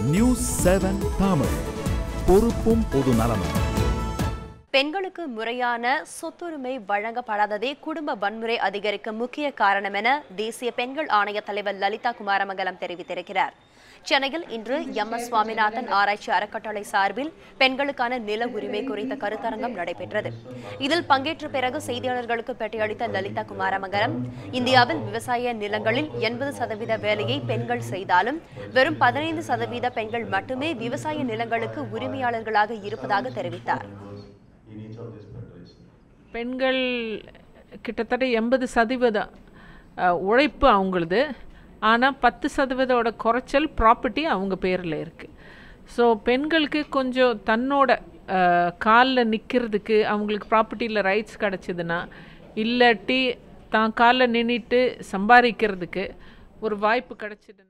news seven Tamil பொறுப்பும் பொது நலமும் பெண்களுக்கு முறையான சொத்துரிமை வழங்கப்படாததே குடும்ப வன்முறை அதிகரிக்க முக்கிய காரணம் என தேசிய பெண்கள் ஆணைய தலைவர் லலிதா குமாரமங்கலம் தெரிவித்திருக்கிறார் சென்னையில் இன்று எம் எஸ் சுவாமிநாதன் ஆராய்ச்சி அறக்கட்டளை சார்பில் பெண்களுக்கான நில உரிமை குறித்த கருத்தரங்கம் நடைபெற்றது இதில் பங்கேற்ற பிறகு செய்தியாளர்களுக்கு பேட்டியளித்த லலிதா குமாரமங்கலம் இந்தியாவில் விவசாய நிலங்களில் எண்பது சதவீத வேலையை பெண்கள் செய்தாலும் வெறும் பதினைந்து சதவீத பெண்கள் மட்டுமே விவசாய நிலங்களுக்கு உரிமையாளர்களாக இருப்பதாக தெரிவித்தார் பெண்கள் கிட்டத்தட்ட எண்பது சதவீதம் அஹ், உழைப்பு அவங்களுது ஆனால் பத்து சதவீதோட குறைச்சல் ப்ராப்பர்ட்டி அவங்க பேரில் இருக்குது ஸோ பெண்களுக்கு கொஞ்சம் தன்னோட காலில் நிற்கிறதுக்கு அவங்களுக்கு ப்ராப்பர்ட்டியில் ரைட்ஸ் கிடச்சிதுன்னா இல்லாட்டி தான் காலில் நின்றுட்டு சம்பாதிக்கிறதுக்கு ஒரு வாய்ப்பு கிடச்சிதுன்னா